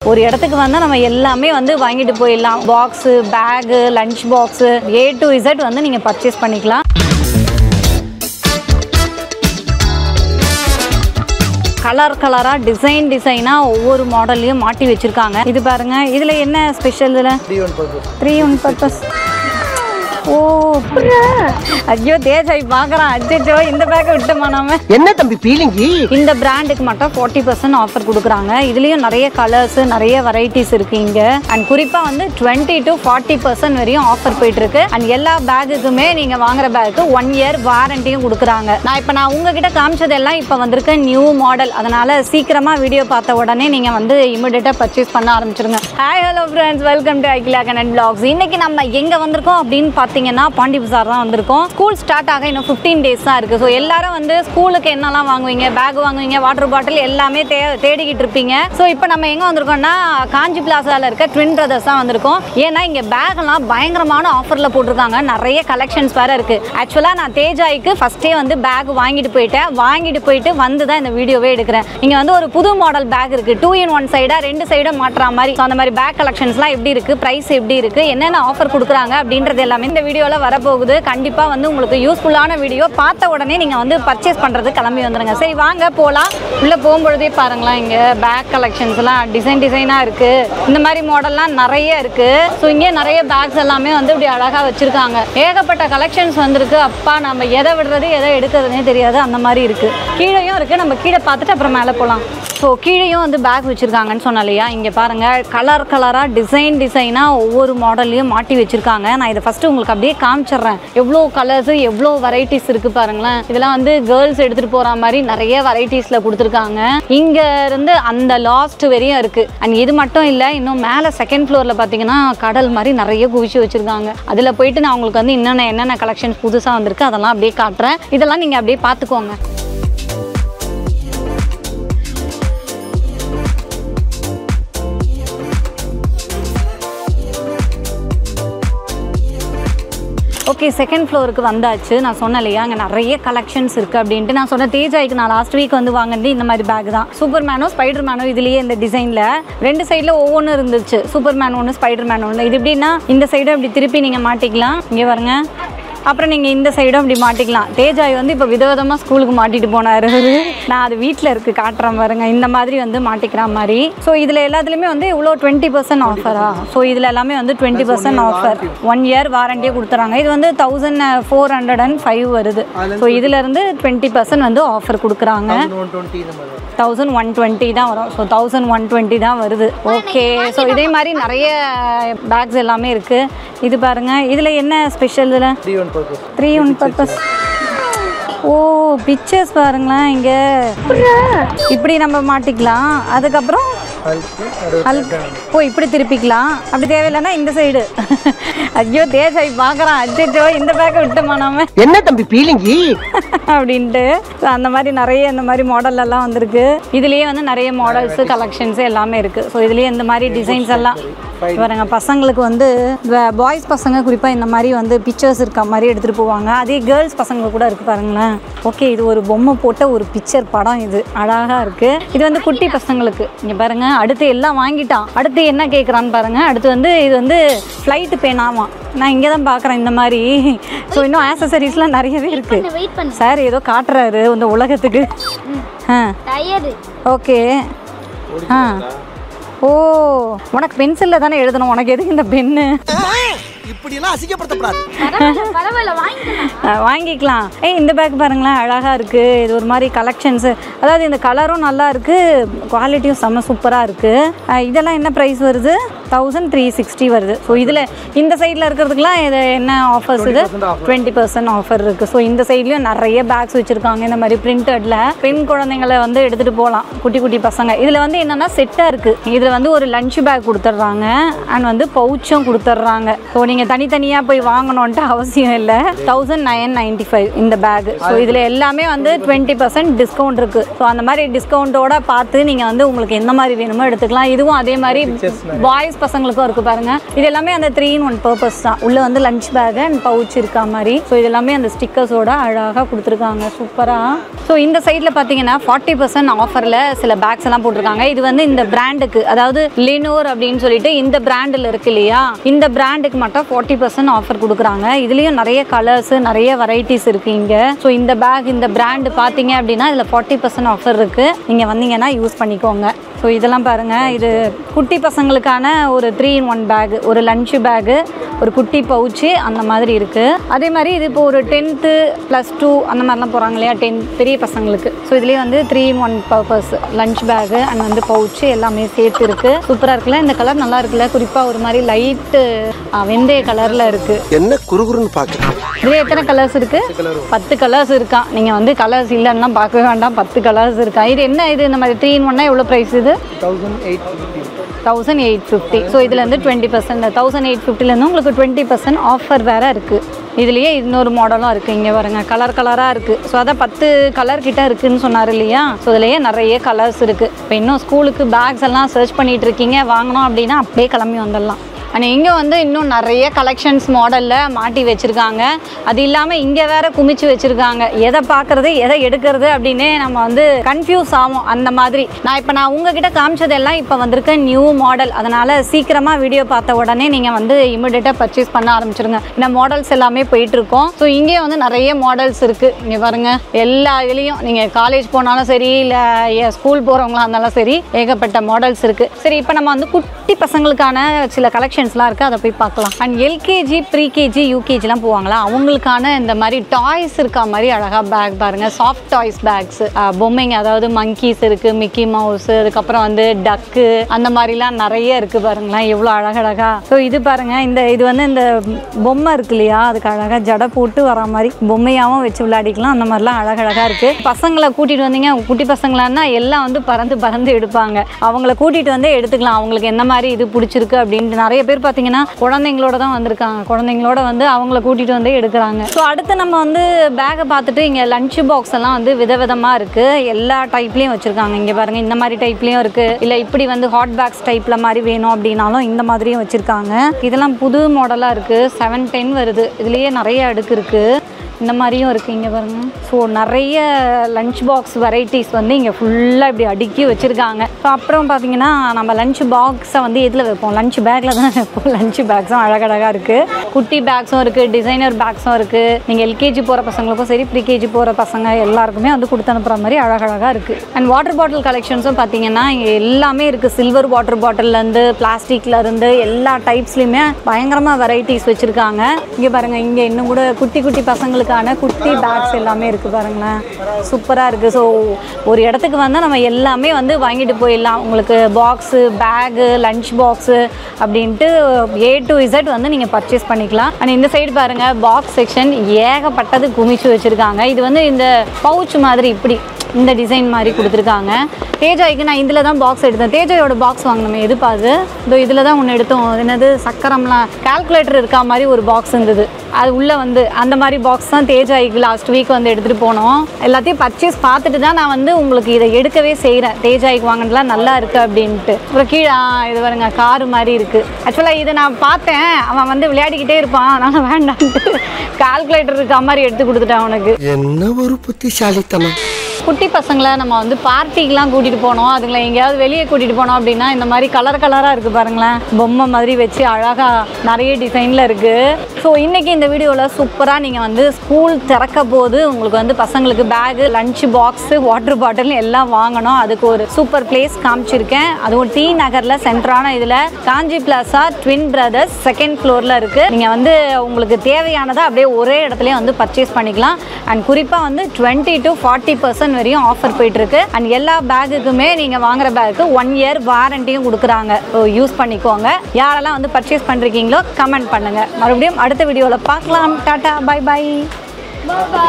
ஒரு இடத்துக்கு வந்தால் நம்ம எல்லாமே வந்து வாங்கிட்டு போயிடலாம் box bag lunch box A to Z வந்து நீங்கள் பர்ச்சேஸ் பண்ணிக்கலாம் கலர் கலராக டிசைன் டிசைனாக ஒவ்வொரு மாடல்லையும் மாட்டி வச்சுருக்காங்க இது பாருங்க இதில் என்ன ஸ்பெஷல் இதில் three one purpose three one purpose oh ஐயோ தேஜாய் பார்க்குறான் அச்சோ இந்த பேக்கை விட்டுமா நாம என்ன தம்பி பீலிங்கி இந்த பிராண்டுக்கு மட்டும் ஃபார்ட்டி பர்சன்ட் ஆஃபர் கொடுக்குறாங்க இதுலேயும் நிறைய கலர்ஸ் நிறைய வெரைட்டிஸ் இருக்கு இங்க அண்ட் குறிப்பாக வந்து டுவெண்ட்டி டு ஃபார்ட்டி பர்சன்ட் வரையும் ஆஃபர் போயிட்டு இருக்கு அண்ட் எல்லா பேக்குக்குமே நீங்கள் வாங்குற பேக்கு ஒன் இயர் வாரண்டியும் கொடுக்குறாங்க நான் இப்போ நான் உங்ககிட்ட காமிச்சதெல்லாம் இப்போ வந்திருக்க நியூ மாடல் அதனால சீக்கிரமாக வீடியோ பார்த்த உடனே நீங்கள் வந்து இமிடியேட்டாக பர்ச்சேஸ் பண்ண ஆரம்பிச்சிருங்க hi hello friends welcome to ஐக்கிலா கனட் பிளாக்ஸ் இன்னைக்கு நம்ம எங்கே வந்திருக்கோம் அப்படின்னு பார்த்தீங்கன்னா பாண்டி பஜார் தான் வந்திருக்கோம் ஸ்கூல் ஸ்டார்ட் ஆக இன்னும் ஃபிஃப்டீன் டேஸ் தான் இருக்குது ஸோ எல்லாரும் வந்து ஸ்கூலுக்கு என்னெல்லாம் வாங்குவீங்க பேக் வாங்குவீங்க வாட்டர் பாட்டில் எல்லாமே தே தேடிக்கிட்டு இருப்பீங்க ஸோ இப்போ நம்ம எங்கே வந்திருக்கோம்னா காஞ்சி பிளாசாவில் இருக்க ட்வின் பிரதர்ஸ் தான் வந்திருக்கோம் ஏன்னா இங்கே பேக்லாம் பயங்கரமான ஆஃபரில் போட்டிருக்காங்க நிறைய கலெக்ஷன்ஸ் வேறு இருக்குது ஆக்சுவலாக நான் தேஜாய்க்கு ஃபஸ்ட்டே வந்து பேக் வாங்கிட்டு போயிட்டேன் வாங்கிட்டு போயிட்டு வந்து தான் இந்த வீடியோவே எடுக்கிறேன் இங்கே வந்து ஒரு புது மாடல் பேக் இருக்குது டூ இன் ஒன் சைடாக ரெண்டு சைடும் மாட்டுற மாதிரி ஸோ அந்த மாதிரி பேக் கலெக்ஷன்ஸ்லாம் எப்படி இருக்குது ப்ரைஸ் எப்படி இருக்குது என்னென்ன ஆஃபர் கொடுக்குறாங்க அப்படின்றது எல்லாமே இந்த வீடியோவில் வரப்போகுது கண்டிப்பாக வந்து உங்களுக்கு யூஸ்ஃபுல்லான வீடியோ பார்த்த உடனே நீங்கள் வந்து பர்ச்சேஸ் பண்ணுறது கிளம்பி வந்துடுங்க சரி வாங்க போகலாம் உள்ளே போகும்பொழுதே பாருங்களேன் இங்கே பேக் கலெக்ஷன்ஸ்லாம் டிசைன் டிசைனாக இருக்குது இந்த மாதிரி மாடல்லாம் நிறைய இருக்குது ஸோ இங்கே நிறைய பேக்ஸ் எல்லாமே வந்து இப்படி அழகாக வச்சுருக்காங்க ஏகப்பட்ட கலெக்ஷன்ஸ் வந்திருக்கு அப்பா நம்ம எதை விடுறது எதை எடுக்கிறதுனே தெரியாது அந்த மாதிரி இருக்குது கீழேயும் இருக்குது நம்ம கீழே பார்த்துட்டு அப்புறம் மேலே போகலாம் ஸோ கீழேயும் வந்து பேக் வச்சுருக்காங்கன்னு சொன்னேன் இல்லையா இங்கே பாருங்கள் கலர் கலராக டிசைன் டிசைனாக ஒவ்வொரு மாடல்லையும் மாட்டி வச்சுருக்காங்க நான் இதை ஃபஸ்ட்டு உங்களுக்கு அப்படியே காமிச்சிடுறேன் எவ்வளோ கலர்ஸு எவ்வளோ வெரைட்டிஸ் இருக்குது பாருங்களேன் இதெல்லாம் வந்து கேர்ள்ஸ் எடுத்துகிட்டு போகிற மாதிரி நிறைய வெரைட்டிஸில் கொடுத்துருக்காங்க இங்கே இருந்து அந்த லாஸ்ட் வரையும் இருக்குது அண்ட் இது மட்டும் இல்லை இன்னும் மேலே செகண்ட் ஃப்ளோரில் பார்த்தீங்கன்னா கடல் மாதிரி நிறைய குவிச்சு வச்சுருக்காங்க அதில் போயிட்டு நான் உங்களுக்கு வந்து என்னென்ன என்னென்ன கலெக்ஷன்ஸ் புதுசாக வந்திருக்கு அதெல்லாம் அப்படியே காட்டுறேன் இதெல்லாம் நீங்கள் அப்படியே பார்த்துக்கோங்க ஓகே செகண்ட் ஃப்ளோருக்கு வந்தாச்சு நான் சொன்னேன் இல்லையா அங்கே நிறைய கலெக்ஷன்ஸ் இருக்குது அப்படின்ட்டு நான் சொன்ன தேஜாய்க்கு நான் லாஸ்ட் வீக் வந்து வாங்கினது இந்த மாதிரி பேக் தான் சூப்பர் மேனோ ஸ்பைடர் மேனோ இதுலேயே இந்த டிசைனில் ரெண்டு சைடில் ஒவ்வொன்றும் இருந்துச்சு சூப்பர் மேன் ஒன்று ஸ்பைடர் மேன் ஒன்று இது எப்படின்னா இந்த சைடும் இப்படி திருப்பி நீங்கள் மாட்டிக்கலாம் இங்கே பாருங்க அப்புறம் நீங்கள் இந்த சைடும் இப்படி மாட்டிக்கலாம் தேஜாய் வந்து இப்போ விதவிதமாக ஸ்கூலுக்கு மாட்டிட்டு போனார் நான் அது வீட்டில் இருக்கு காட்டுறேன் பாருங்க இந்த மாதிரி வந்து மாட்டிக்கிற மாதிரி ஸோ இதில் எல்லாத்துலேயுமே வந்து இவ்வளோ டுவெண்ட்டி பர்சன்ட் ஆஃபரா ஸோ இதில் எல்லாமே வந்து twenty percent offer one year வாரண்டியே கொடுத்துறாங்க இது வந்து thousand four hundred and five வருது ஸோ இதுலேருந்து டுவெண்ட்டி பர்சன்ட் வந்து ஆஃபர் கொடுக்குறாங்க ஒன் டுவெண்ட்டி இந்த மாதிரி வரும் தௌசண்ட் ஒன் டுவெண்ட்டி தான் வரும் ஸோ தௌசண்ட் ஒன் டுவெண்ட்டி தான் வருது ஓகே ஸோ இதே மாதிரி நிறைய பேக்ஸ் எல்லாமே இருக்குது இது பாருங்கள் இதில் என்ன ஸ்பெஷல் இதில் three one purpose three one purpose oh pictures பாருங்களேன் இங்கே இப்படி நம்ம மாட்டிக்கலாம் அதுக்கப்புறம் அல் ஓ இப்படி திருப்பிக்கலாம் அப்படி தேவையில்லைன்னா இந்த சைடு ஐயோ தேசாய் பார்க்குறான் அச்சோ இந்த பேக்கை விட்டுமா நாம என்ன தம்பி பீலிங்கி அப்படின்ட்டு So, அந்த மாதிரி நிறைய இந்த மாதிரி model எல்லாம் வந்திருக்கு இதுலேயே வந்து நிறைய மாடல்ஸு கலெக்ஷன்ஸ் எல்லாமே இருக்குது ஸோ இதுலேயே இந்த மாதிரி டிசைன்ஸ் எல்லாம் பாருங்க பசங்களுக்கு வந்து பாய்ஸ் பசங்க குறிப்பாக இந்த மாதிரி வந்து பிக்சர்ஸ் இருக்க மாதிரி எடுத்துகிட்டு போவாங்க அதே கேர்ள்ஸ் பசங்க கூட இருக்குது பாருங்களேன் ஓகே இது ஒரு பொம்மை போட்ட ஒரு பிக்சர் படம் இது அழகாக இருக்குது இது வந்து குட்டி பசங்களுக்கு இங்கே பாருங்க அடுத்து எல்லாம் வாங்கிட்டான் அடுத்து என்ன கேட்குறான்னு பாருங்க அடுத்து வந்து இது வந்து ஃப்ளைட்டு பேனாவாம் நான் இங்கே தான் பார்க்குறேன் இந்த மாதிரி ஸோ இன்னும் ஆக்சசரிஸ்லாம் நிறையவே இருக்குது வெயிட் பண்ணு சார் ஏதோ காட்டுறாரு இந்த உலகத்துக்கு ஆ டயர்டு ஓகே ஆ ஓ உனக்கு பென்சிலில் தானே எழுதணும் உனக்கு எதுக்கு இந்த பென்னு இப்படியெல்லாம் அசிங்கப்படுத்தப்படாது பரவாயில்ல பரவாயில்ல வாங்கிக்கலாம் அஹ் வாங்கிக்கலாம் ஏய் இந்த பேக் பாருங்களேன் அழகாக இருக்குது இது ஒரு மாதிரி கலெக்ஷன்ஸு அதாவது இந்த கலரும் நல்லா இருக்குது குவாலிட்டியும் செம்ம சூப்பராக இருக்குது இதெல்லாம் என்ன ப்ரைஸ் வருது தௌசண்ட் த்ரீ சிக்ஸ்டி வருது ஸோ இதில் இந்த சைடில் இருக்கிறதுக்குலாம் இது என்ன ஆஃபர்ஸ் இது டுவெண்ட்டி பர்சன்ட் ஆஃபர் இருக்குது ஸோ இந்த சைட்லேயும் நிறைய பேக்ஸ் வச்சுருக்காங்க இந்த மாதிரி பிரிண்டடில் பெண் குழந்தைங்களை வந்து எடுத்துகிட்டு போகலாம் குட்டி குட்டி பசங்க இதில் வந்து என்னென்னா செட்டாக இருக்குது இதில் வந்து ஒரு லஞ்ச் பேக் கொடுத்துட்றாங்க அண்ட் வந்து பவுச்சும் கொடுத்துட்றாங்க ஸோ நீங்கள் தனித்தனியாக போய் வாங்கணுன்ட்டு அவசியம் இல்லை தௌசண்ட் நைன் நைன்ட்டி ஃபைவ் இந்த பேக் ஸோ இதில் எல்லாமே வந்து டுவெண்ட்டி பர்சன்ட் டிஸ்கவுண்ட் இருக்குது ஸோ அந்த மாதிரி டிஸ்கவுண்ட்டோட பார்த்து நீங்கள் வந்து உங்களுக்கு எந்த மாதிரி வேணுமோ எடுத்துக்கலாம் இதுவும் அதே மாதிரி பாய்ஸ் பசங்களுக்கும் இருக்கு பாருங்க இது எல்லாமே அந்த த்ரீ இன் ஒன் பர்பஸ் தான் உள்ள வந்து லஞ்ச் பேக் அண்ட் பவுச் இருக்கா மாதிரி ஸோ இது எல்லாமே அந்த ஸ்டிக்கர்ஸோட அழகாக கொடுத்துருக்காங்க சூப்பராக ஸோ இந்த சைடில் பார்த்தீங்கன்னா ஃபார்ட்டி பர்சன்ட் ஆஃபரில் சில பேக்ஸ் எல்லாம் போட்டிருக்காங்க இது வந்து இந்த பிராண்டுக்கு அதாவது லினோர் அப்படின்னு சொல்லிட்டு இந்த பிராண்டில் இருக்கு இல்லையா இந்த பிராண்டுக்கு மட்டும் ஃபார்ட்டி பர்சன்ட் ஆஃபர் கொடுக்குறாங்க இதுலேயும் நிறைய கலர்ஸ் நிறைய வெரைட்டிஸ் இருக்கு இங்கே ஸோ இந்த பேக் இந்த பிராண்டு பார்த்தீங்க அப்படின்னா இதில் ஃபார்ட்டி பர்சன்ட் ஆஃபர் இருக்கு நீங்கள் வந்தீங்கன்னா யூஸ் பண்ணிக்கோங்க ஸோ இதெல்லாம் பாருங்க இது குட்டி பசங்களுக்கான ஒரு த்ரீ இன் ஒன் பேக் ஒரு லஞ்ச் பேகு ஒரு குட்டி பவுச்சு அந்த மாதிரி இருக்கு அதே மாதிரி இது இப்போ ஒரு டென்த்து ப்ளஸ் டூ அந்த மாதிரிலாம் போகிறாங்க இல்லையா டென்த் பெரிய பசங்களுக்கு ஸோ இதுலேயே வந்து three in one purpose lunch bag and வந்து பவுச்சு எல்லாமே சேர்த்து இருக்கு சூப்பராக இருக்குல்ல இந்த கலர் நல்லா இருக்குல்ல குறிப்பாக ஒரு மாதிரி லைட்டு வெந்தய கலரில் இருக்கு என்ன குறுகுறுன்னு பாக்குறேன் இதுல எத்தனை கலர்ஸ் இருக்கு பத்து கலர்ஸ் இருக்கா நீங்க வந்து கலர்ஸ் இல்லைன்னா பார்க்கவே வேண்டாம் பத்து கலர்ஸ் இருக்கா இது என்ன இது இந்த மாதிரி த்ரீ இன் ஒன்னா எவ்வளோ ப்ரைஸ் இது தௌசண்ட் எயிட் ஃபிஃப்டி ஸோ இதுலேருந்து டுவெண்ட்டி பர்சன்ட் தௌசண்ட் எயிட் ஃபிஃப்டிலேருந்து உங்களுக்கு டுவெண்ட்டி பர்சன்ட் ஆஃபர் வேறு இருக்குது இதுலேயே இன்னொரு மாடலும் இருக்குது இங்கே பாருங்க கலர் கலராக இருக்குது ஸோ அதான் பத்து கலர் கிட்ட இருக்குன்னு சொன்னார் இல்லையா ஸோ இதுலேயே நிறைய கலர்ஸ் இருக்குது இப்போ இன்னும் ஸ்கூலுக்கு பேக்ஸ் எல்லாம் சர்ச் பண்ணிட்டு இருக்கீங்க வாங்கணும் அப்படின்னா அப்படியே கிளம்பி வந்துடலாம் ஆனால் இங்கே வந்து இன்னும் நிறைய கலெக்ஷன்ஸ் மாடலில் மாட்டி வச்சுருக்காங்க அது இல்லாமல் இங்கே வேற குமிச்சு வச்சுருக்காங்க எதை பார்க்குறது எதை எடுக்கிறது அப்படின்னே நம்ம வந்து கன்ஃபியூஸ் ஆகும் அந்த மாதிரி நான் இப்போ நான் உங்ககிட்ட காமிச்சதெல்லாம் இப்போ வந்திருக்க நியூ மாடல் அதனால் சீக்கிரமாக வீடியோ பார்த்த உடனே நீங்கள் வந்து இமிடியேட்டாக பர்ச்சேஸ் பண்ண ஆரம்பிச்சிருங்க இந்த மாடல்ஸ் எல்லாமே போயிட்டு இருக்கோம் ஸோ இங்கே வந்து நிறைய மாடல்ஸ் இருக்குது இங்கே பாருங்க எல்லா இதுலேயும் நீங்கள் காலேஜ் போனாலும் சரி இல்லை ஸ்கூல் போகிறவங்களா இருந்தாலும் சரி ஏகப்பட்ட மாடல்ஸ் இருக்குது சரி இப்போ நம்ம வந்து குட்டி பசங்களுக்கான சில கலெக்ஷன்ஸ்லாம் இருக்குது அதை போய் பார்க்கலாம் அண்ட் எல்கேஜி ப்ரீகேஜி யூகேஜிலாம் போவாங்களா அவங்களுக்கான இந்த மாதிரி டாய்ஸ் இருக்கா மாதிரி அழகாக பேக் பாருங்கள் சாஃப்ட் டாய்ஸ் பேக்ஸ் பொம்மைங்க அதாவது மங்கீஸ் இருக்குது மிக்கி மவுஸ் அதுக்கப்புறம் வந்து டக்கு அந்த மாதிரிலாம் நிறைய இருக்குது பாருங்களேன் எவ்வளோ அழகழகா ஸோ இது பாருங்க இந்த இது வந்து இந்த பொம்மை இருக்கு இல்லையா அதுக்கு அழகாக ஜடை போட்டு வர மாதிரி பொம்மையாகவும் வச்சு விளையாடிக்கலாம் அந்த மாதிரிலாம் அழகழகாக இருக்குது பசங்களை கூட்டிகிட்டு வந்தீங்க குட்டி பசங்களான்னா எல்லாம் வந்து பறந்து பறந்து எடுப்பாங்க அவங்கள கூட்டிகிட்டு வந்து எடுத்துக்கலாம் அவங்களுக்கு என்ன மாதிரி இது பிடிச்சிருக்கு அப்படின்ட்டு நிறைய பேர் பார்த்தீங்கன்னா குழந்தைங்களோட தான் வந்திருக்காங்க குழந்தைங்களோட வந்து அவங்கள கூட்டிகிட்டு வந்து எடுக்கிறாங்க ஸோ அடுத்து நம்ம வந்து பேக்கை பார்த்துட்டு இங்கே லஞ்ச் பாக்ஸ் எல்லாம் வந்து விதவிதமாக இருக்குது எல்லா டைப்லேயும் வச்சுருக்காங்க இங்கே பாருங்கள் இந்த மாதிரி டைப்லேயும் இருக்குது இல்லை இப்படி வந்து ஹாட் பேக்ஸ் டைப்பில் மாதிரி வேணும் அப்படின்னாலும் இந்த மாதிரியும் வச்சுருக்காங்க இதெல்லாம் புது மாடலாக இருக்குது செவன் டென் வருது இதுலேயே நிறைய அடுக்கு இருக்குது இந்த மாதிரியும் இருக்குது இங்கே பாருங்க ஸோ நிறைய லஞ்ச் பாக்ஸ் வெரைட்டிஸ் வந்து இங்கே ஃபுல்லாக இப்படி அடுக்கி வச்சுருக்காங்க ஸோ அப்புறம் பார்த்தீங்கன்னா நம்ம லஞ்ச் பாக்ஸை வந்து எதில் வைப்போம் லஞ்ச் பேக்கில் தான் வைப்போம் லஞ்ச் பேக்ஸும் அழகழகாக இருக்குது குட்டி பேக்ஸும் இருக்குது டிசைனர் பேக்ஸும் இருக்குது நீங்கள் எல்கேஜி போகிற பசங்களுக்கும் சரி ப்ரீகேஜி போகிற பசங்க எல்லாருக்குமே வந்து கொடுத்து அனுப்புகிற மாதிரி அழகழகாக இருக்குது அண்ட் வாட்டர் பாட்டில் கலெக்ஷன்ஸும் பார்த்தீங்கன்னா இங்கே எல்லாமே இருக்குது சில்வர் வாட்டர் பாட்டில்லேருந்து பிளாஸ்டிக்லேருந்து எல்லா டைப்ஸ்லையுமே பயங்கரமாக வெரைட்டிஸ் வச்சுருக்காங்க இங்கே பாருங்கள் இங்கே இன்னும் கூட குட்டி குட்டி பசங்களுக்கான குட்டி பேக்ஸ் எல்லாமே இருக்குது பாருங்களேன் சூப்பராக இருக்குது ஸோ ஒரு இடத்துக்கு வந்தால் நம்ம எல்லாமே வந்து வாங்கிட்டு போயிடலாம் உங்களுக்கு பாக்ஸு பேகு லஞ்ச் பாக்ஸு அப்படின்ட்டு ஏ டு இசட் வந்து நீங்கள் பர்ச்சேஸ் பண்ணிக்கலாம் அண்ட் இந்த சைடு பாருங்கள் பாக்ஸ் செக்ஷன் ஏகப்பட்டது குமிச்சு வச்சுருக்காங்க இது வந்து இந்த பவுச் மாதிரி இப்படி இந்த டிசைன் மாதிரி கொடுத்துருக்காங்க தேஜாய்க்கு நான் இதில் தான் பாக்ஸ் எடுத்தேன் தேஜாயோட பாக்ஸ் வாங்கினோமே எது பாது இதோ இதில் தான் ஒன்று எடுத்தோம் அது என்னது சக்கரம்லாம் கால்குலேட்டர் இருக்கா மாதிரி ஒரு பாக்ஸ் இருந்தது அது உள்ளே வந்து அந்த மாதிரி பாக்ஸ் தான் தேஜாய்க்கு லாஸ்ட் வீக் வந்து எடுத்துகிட்டு போனோம் எல்லாத்தையும் பர்ச்சேஸ் பார்த்துட்டு தான் நான் வந்து உங்களுக்கு இதை எடுக்கவே செய்கிறேன் தேஜாய்க்கு வாங்கினதுலாம் நல்லா இருக்குது அப்படின்ட்டு அப்புறம் கீழே ஆ, இது பாருங்க காரு மாதிரி இருக்குது ஆக்சுவலாக இதை நான் பார்த்தேன் அவன் வந்து விளையாடிக்கிட்டே இருப்பான் அதனால் வேண்டான்ட்டு கால்குலேட்டர் இருக்கா மாதிரி எடுத்து கொடுத்துட்டான் அவனுக்கு என்ன ஒரு புத்திசாலித்தனம் குட்டி பசங்களை நம்ம வந்து பார்ட்டிக்கெலாம் கூட்டிகிட்டு போனோம் அதுங்களை எங்கேயாவது வெளியே கூட்டிகிட்டு போனோம் அப்படின்னா இந்த மாதிரி கலர் கலராக இருக்குது பாருங்களேன் பொம்மை மாதிரி வச்சு அழகாக நிறைய டிசைனில் இருக்குது ஸோ இன்றைக்கி இந்த வீடியோவில் சூப்பராக நீங்கள் வந்து ஸ்கூல் திறக்க போது உங்களுக்கு வந்து பசங்களுக்கு bag lunch box water bottle எல்லாம் வாங்கணும் அதுக்கு ஒரு சூப்பர் பிளேஸ் காமிச்சிருக்கேன் அதுவும் டி நகரில் சென்டரான இதில் Kanchi plaza twin brothers second ஃப்ளோரில் இருக்குது நீங்கள் வந்து உங்களுக்கு தேவையானதை அப்படியே ஒரே இடத்துலயே வந்து பர்ச்சேஸ் பண்ணிக்கலாம் அண்ட் குறிப்பாக வந்து டுவெண்ட்டி டு ஃபார்ட்டி பர்சன்ட் வரையும் ஆஃபர் போயிட்டுருக்கு அண்ட் எல்லா பேக்குக்குமே நீங்கள் வாங்குற பேக்கு ஒன் இயர் வாரண்டியும் கொடுக்குறாங்க ஸோ யூஸ் பண்ணிக்கோங்க யாரெல்லாம் வந்து பர்ச்சேஸ் பண்ணுறீங்களோ கமெண்ட் பண்ணுங்கள் மறுபடியும் அடுத்த வீடியோவில் பார்க்கலாம் டாட்டா பை பை